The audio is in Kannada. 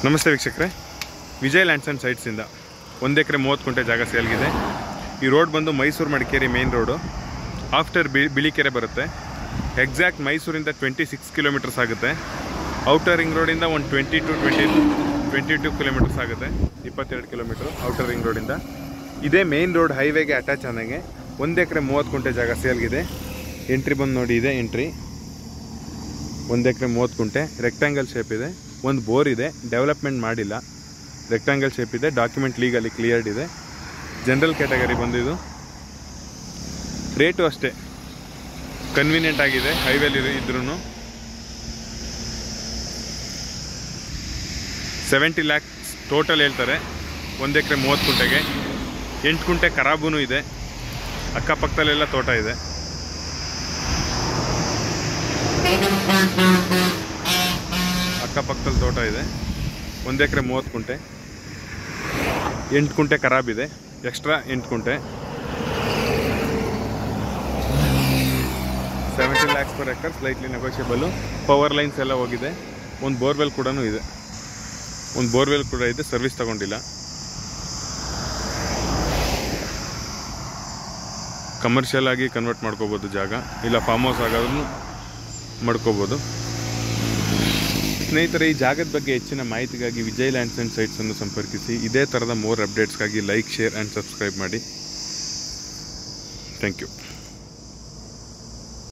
ನಮಸ್ತೆ ವೀಕ್ಷಕರೇ ವಿಜಯ್ ಲ್ಯಾಂಡ್ಸ್ ಆ್ಯಂಡ್ ಸೈಟ್ಸಿಂದ ಒಂದು ಎಕರೆ ಮೂವತ್ತು ಕುಂಟೆ ಜಾಗ ಸೇಲ್ಗಿದೆ ಈ ರೋಡ್ ಬಂದು Mysuru Madikeri main road after B Bilikere ಬರುತ್ತೆ ಎಕ್ಸಾಕ್ಟ್ ಮೈಸೂರಿಂದ ಟ್ವೆಂಟಿ ಸಿಕ್ಸ್ ಕಿಲೋಮೀಟರ್ಸ್ ಆಗುತ್ತೆ ಔಟರ್ ರಿಂಗ್ ರೋಡಿಂದ ಒಂದು twenty two twenty twenty two kilometres ಆಗುತ್ತೆ ಇಪ್ಪತ್ತೆರಡು ಕಿಲೋಮೀಟ್ರು ಔಟರ್ ರಿಂಗ್ ರೋಡಿಂದ ಇದೇ ಮೇನ್ ರೋಡ್ ಹೈವೇಗೆ ಅಟ್ಯಾಚ್ ಆದಂಗೆ ಒಂದು ಎಕರೆ ಮೂವತ್ತು ಕುಂಟೆ ಜಾಗ ಸೇಲ್ಗಿದೆ ಎಂಟ್ರಿ ಬಂದು ನೋಡಿ ಇದೆ ಎಂಟ್ರಿ ಒಂದು ಎಕರೆ ಮೂವತ್ತು ಕುಂಟೆ ರೆಕ್ಟ್ಯಾಂಗಲ್ ಶೇಪ್ ಇದೆ ಒಂದು ಬೋರ್ ಇದೆ ಡೆವಲಪ್ಮೆಂಟ್ ಮಾಡಿಲ್ಲ ರೆಕ್ಟ್ಯಾಂಗಲ್ ಶೇಪ್ ಇದೆ ಡಾಕ್ಯುಮೆಂಟ್ ಲೀಗಲಿ ಕ್ಲಿಯರ್ಡ್ ಇದೆ ಜನರಲ್ ಕ್ಯಾಟಗರಿ ಬಂದು ಇದು ರೇಟು ಅಷ್ಟೇ ಕನ್ವೀನಿಯೆಂಟ್ ಆಗಿದೆ ಹೈವೇಲಿ ಇದ್ರೂ ಸೆವೆಂಟಿ ಲ್ಯಾಕ್ಸ್ ಟೋಟಲ್ ಹೇಳ್ತಾರೆ ಒಂದು ಎಕರೆ ಮೂವತ್ತು ಕುಂಟೆಗೆ ಎಂಟು ಕುಂಟೆ ಖರಾಬೂ ಇದೆ ಅಕ್ಕಪಕ್ಕದಲ್ಲೆಲ್ಲ ತೋಟ ಇದೆ ಅಕ್ಕಪಕ್ಕದಲ್ಲಿ ತೋಟ ಇದೆ ಒಂದು ಎಕರೆ ಮೂವತ್ತು ಕುಂಟೆ ಎಂಟು ಕುಂಟೆ ಖರಾಬ್ ಇದೆ ಎಕ್ಸ್ಟ್ರಾ ಎಂಟು ಕುಂಟೆ seventy lakhs per acre slightly negotiable power lines ಎಲ್ಲ ಹೋಗಿದೆ ಒಂದು ಬೋರ್ವೆಲ್ ಕೂಡ ಇದೆ ಒಂದು ಬೋರ್ವೆಲ್ ಕೂಡ ಇದೆ ಸರ್ವಿಸ್ ತಗೊಂಡಿಲ್ಲ ಕಮರ್ಷಿಯಲ್ ಆಗಿ ಕನ್ವರ್ಟ್ ಮಾಡ್ಕೋಬೋದು ಜಾಗ ಇಲ್ಲ ಫಾರ್ಮ್ ಹೌಸ್ ಆಗೋದನ್ನು ಮಾಡ್ಕೋಬೋದು ಸ್ನೇಹಿತರೆ ಈ ಜಾಗದ ಬಗ್ಗೆ ಹೆಚ್ಚಿನ ಮಾಹಿತಿಗಾಗಿ ವಿಜಯ್ ಲ್ಯಾಂಡ್ಸ್ ಆ್ಯಂಡ್ ಸೈಟ್ಸ್ ಅನ್ನು ಸಂಪರ್ಕಿಸಿ ಇದೇ ಥರದ ಮೋರ್ ಅಪ್ಡೇಟ್ಸ್ಗಾಗಿ ಲೈಕ್ ಶೇರ್ ಆ್ಯಂಡ್ ಸಬ್ಸ್ಕ್ರೈಬ್ ಮಾಡಿ ಥ್ಯಾಂಕ್ ಯು